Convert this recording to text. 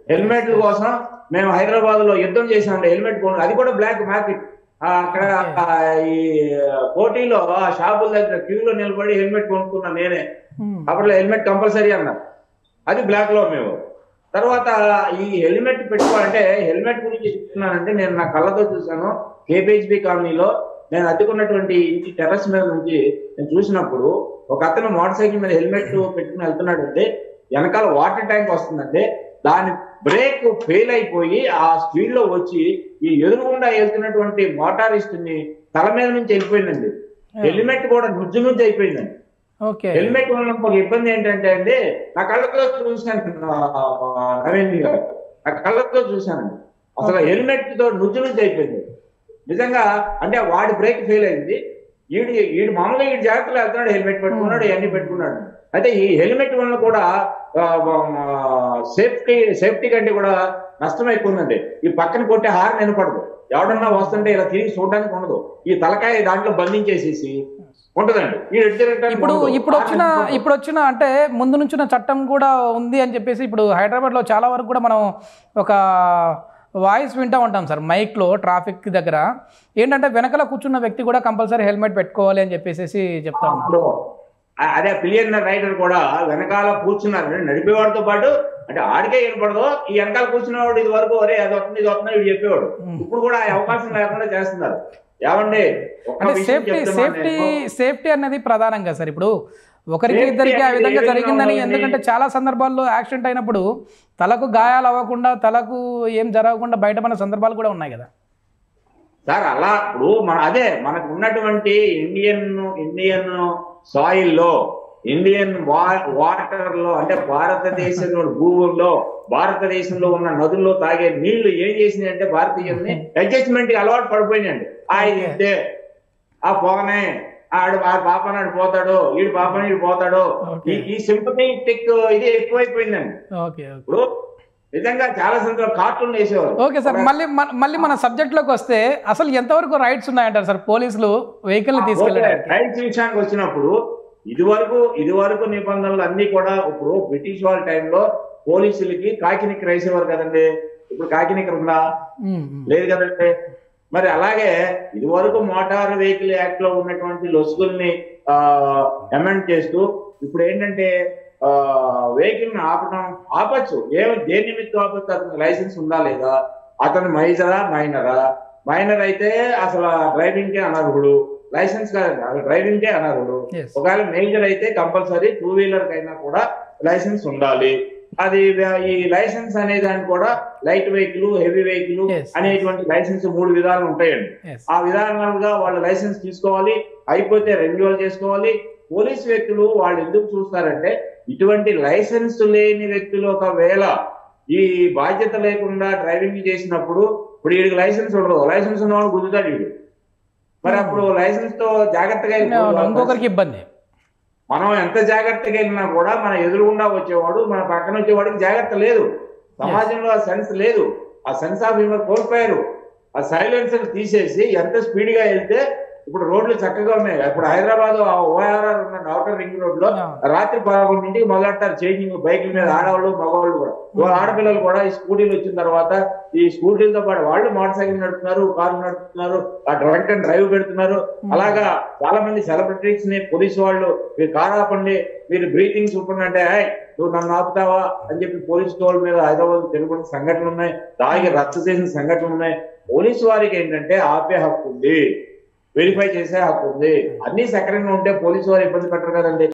హెల్మెట్ల కోసం మేము హైదరాబాద్ లో యుద్ధం చేసామండి హెల్మెట్ కొను అది కూడా బ్లాక్ మార్కెట్ ఆ, అక్కడ ఆ, ఈ పోటీలో ఆ షాపుల దగ్గర క్యూలో నిలబడి హెల్మెట్ కొనుక్కున్నా నేనే ఉమ్, అప్పట్లో హెల్మెట్ కంపల్సరీ అన్న అది బ్లాక్ లో మేము తర్వాత ఈ హెల్మెట్ పెట్టుకోవాలంటే హెల్మెట్ గురించి చెప్తున్నానంటే నేను నా కళ్ళతో చూశాను కేపీహెచ్బి కాలనీలో నేను అద్దుకున్నటువంటి ఇంటి టెర్రస్ మీద నుంచి నేను చూసినప్పుడు ఒక అతను మోటార్ సైకిల్ మీద హెల్మెట్ పెట్టుకుని వెళ్తున్నాడంటే వెనకాల వాటర్ ట్యాంక్ వస్తుందంటే దాని బ్రేక్ ఫెయిల్ అయిపోయి ఆ స్పీడ్ లో వచ్చి ఈ ఎదురుగుండా వెళ్తున్నటువంటి మోటారిస్ట్ ని తల మీద నుంచి వెళ్ళిపోయిందండి హెల్మెట్ కూడా నుజ్జు నుజ్జు అయిపోయిందండి ఓకే హెల్మెట్ వల్ల ఒక ఇబ్బంది ఏంటంటే అండి నా కళ్ళతో చూశాను ఆ, నవీన్ గారు నా కళ్ళతో చూశానండి అసలు Okay. హెల్మెట్ తో నుజ్జు నుజ్జు అయిపోయింది నిజంగా అంటే వాడి బ్రేక్ ఫెయిల్ అయింది ఈడు ఈడు మామూలుగా ఈడు జాగ్రత్తలు వెళ్తున్నాడు హెల్మెట్ పెట్టుకున్నాడు ఇవన్నీ పెట్టుకున్నాడు అయితే ఈ హెల్మెట్ వల్ల కూడా సేఫ్టీ సేఫ్టీ కంటే కూడా నష్టం ఎక్కువ ఉందండి ఈ పక్కన కొట్టే హార్న్ వినపడదు ఎవడన్నా వస్తుంటే ఇలా తిరిగి చూడడానికి ఉండదు ఈ తలకాయ దాంట్లో బంధించేసేసి ఉంటదండి ఈ ఎటు తిరగటానికి ఇప్పుడు ఉండదు. ఇప్పుడు హార్న్ వచ్చిన వినపడదు. ఇప్పుడు వచ్చిన అంటే ముందు నుంచిన చట్టం కూడా ఉంది అని చెప్పేసి ఇప్పుడు హైదరాబాద్లో చాలా వరకు కూడా మనం ఒక వాయిస్ వింటూ ఉంటాం సార్ మైక్లో ట్రాఫిక్ దగ్గర ఏంటంటే వెనకాల కూర్చున్న వ్యక్తి కూడా కంపల్సరీ హెల్మెట్ పెట్టుకోవాలి అని చెప్పేసి చెప్తా ఉన్నారు అప్పుడు ఆ- అదే పిలియన్ రైడర్ కూడా వెనకాల కూర్చున్నారు నడిపేవాడితో పాటు అంటే ఆడికే వినపడదు ఈ వెనకాల కూర్చున్నవాడు ఇది వరకు ఒరే అది వస్తుంది ఇది వస్తుంది వీడు చెప్పేవాడు Hmm. ఇప్పుడు కూడా ఆ అవకాశం లేకుండా చేస్తున్నారు ఏమండి ఒక్క అంటే విషయం సేఫ్టీ చెప్తున్నాను సేఫ్టీ నేను. సేఫ్టీ అనేది ప్రధానంగా సార్ ఇప్పుడు ఒకరికి Safety ఇద్దరికి ఆ అనేది విధంగా ఏ విధంగా జరిగిందని ఉండాలండి? ఎందుకంటే చాలా సందర్భాల్లో యాక్సిడెంట్ అయినప్పుడు తలకు గాయాలు అవ్వకుండా తలకు ఏం జరగకుండా బయటపడిన సందర్భాలు కూడా ఉన్నాయి కదా సార్ అలా ఇప్పుడు మన అదే మనకు ఉన్నటువంటి ఇండియన్ ఇండియన్ సాయిల్ లో ఇండియన్ వాటర్ లో అంటే భారతదేశంలో భూముల్లో భారతదేశంలో ఉన్న నదుల్లో తాగే నీళ్లు ఏం చేసినాయి అంటే భారతీయుల్ని అడ్జస్ట్మెంట్ కి అలవాటు పడిపోయినాయండి ఆ ఇది ఇంతే ఆ పోనే ఆడు ఆ పాపనాడు పోతాడు వీడు పాపని వీడు పోతాడు ఓకే ఈ- ఈ సింపథెటిక్ ఇది ఎక్కువైపోయిందండి ఓకే ఓకే ఇప్పుడు నిజంగా చాలా సందర్భాలు కార్టూన్ వేసేవారు ఓకే సార్ మళ్ళీ మన- మళ్ళీ మన సబ్జెక్ట్ లోకి వస్తే అసలు ఎంతవరకు రైట్స్ ఉన్నాయంటారు సార్ పోలీసులు వెహికల్ ని తీసుకెళ్ళడానికి రైట్స్ విషయానికి వచ్చినప్పుడు ఇది వరకు ఇది వరకు నిబంధనలు అన్ని కూడా ఇప్పుడు బ్రిటిష్ వాళ్ళ టైంలో పోలీసులకి కాకినిక్కర వేసేవారు కదండి ఇప్పుడు కాకినిక్కర ఉందా ఉమ్, ఉమ్. లేదు కదండి మరి అలాగే ఇది వరకు మోటార్ వెహికల్ యాక్ట్ లో ఉన్నటువంటి లొసుగుల్ని అమెండ్ చేస్తూ ఇప్పుడు ఏంటంటే వెహికల్ ని ఆపడం ఆపచ్చు ఏమి దేని నిమిత్తం ఆపచ్చు అతనికి లైసెన్స్ ఉందా లేదా అతను మైజరా మైనరా మైనర్ అయితే అసలు డ్రైవింగ్ కే అనర్హుడు లైసెన్స్ కాదండి అసలు డ్రైవింగ్ కే అనర్హుడు Yes. ఒకవేళ మేజర్ అయితే కంపల్సరీ టూ వీలర్ కైనా కూడా లైసెన్స్ ఉండాలి అది వ్య- ఈ లైసెన్స్ అనే దానికి కూడా light vehicle heavy vehicle Yes. అనేటువంటి లైసెన్స్ మూడు విధాలు ఉంటాయండి Yes. ఆ విధానాలుగా వాళ్ళ లైసెన్స్ తీసుకోవాలి అయిపోతే రెన్యువల్ చేసుకోవాలి పోలీస్ వ్యక్తులు వాళ్ళు ఎందుకు చూస్తారంటే ఇటువంటి లైసెన్స్ లేని వ్యక్తులు ఒకవేళ ఈ బాధ్యత లేకుండా డ్రైవింగ్ చేసినప్పుడు ఇప్పుడు వీడికి లైసెన్స్ ఉండదు లైసెన్స్ ఉన్నవాడు గుద్దుతాడు వీడు మరి అప్పుడు లైసెన్స్ తో జాగ్రత్తగా వెళ్ళిపోవాలి. ఇంకొకరికి ఇబ్బంది మనం ఎంత జాగ్రత్తగా వెళ్ళినా కూడా మన ఎదురుగుండా వచ్చేవాడు మన పక్కన వచ్చేవాడికి జాగ్రత్త లేదు సమాజంలో ఆ సెన్స్ లేదు ఆ సెన్స్ ఆఫ్ హ్యూమర్ కోల్పోయారు ఆ సైలెన్సర్ తీసేసి ఎంత స్పీడ్ గా వెళ్తే ఇప్పుడు రోడ్లు చక్కగా ఉన్నాయి ఇప్పుడు హైదరాబాద్ ఓఆర్ఆర్ ఉన్న అవుటర్ రింగ్ రోడ్ లో రాత్రి పదకొండింటికి మొదలెట్టారు చేంజింగ్ బైకుల మీద ఆడవాళ్ళు మగవాళ్ళు కూడా ఇవాళ ఆడపిల్లలు కూడా ఈ స్కూటీలు వచ్చిన తర్వాత ఈ స్కూటీలతో పాటు వాళ్ళు మోటార్ సైకిల్ నడుపుతున్నారు కారు నడుపుతున్నారు ఆ డ్రంక్ అండ్ డ్రైవ్ పెడుతున్నారు అలాగా చాలా మంది సెలబ్రిటీస్ ని పోలీసు వాళ్ళు మీరు కారు ఆపండి మీరు బ్రీతింగ్ చూపండి అంటే "ఏయ్, నువ్వు నన్ను ఆపుతావా అని చెప్పి పోలీసు వాళ్ళ మీద హైదరాబాద్ తెలుగున్న సంఘటనలు ఉన్నాయి తాగి రద్దు చేసిన సంఘటనలు ఉన్నాయి పోలీసు వారికి ఏంటంటే ఆపే హక్కు ఉంది వెరిఫై చేసే హక్కు ఉంది అన్ని సక్రమంగా ఉంటే పోలీసు వారు ఇబ్బంది పెట్టరు కదండి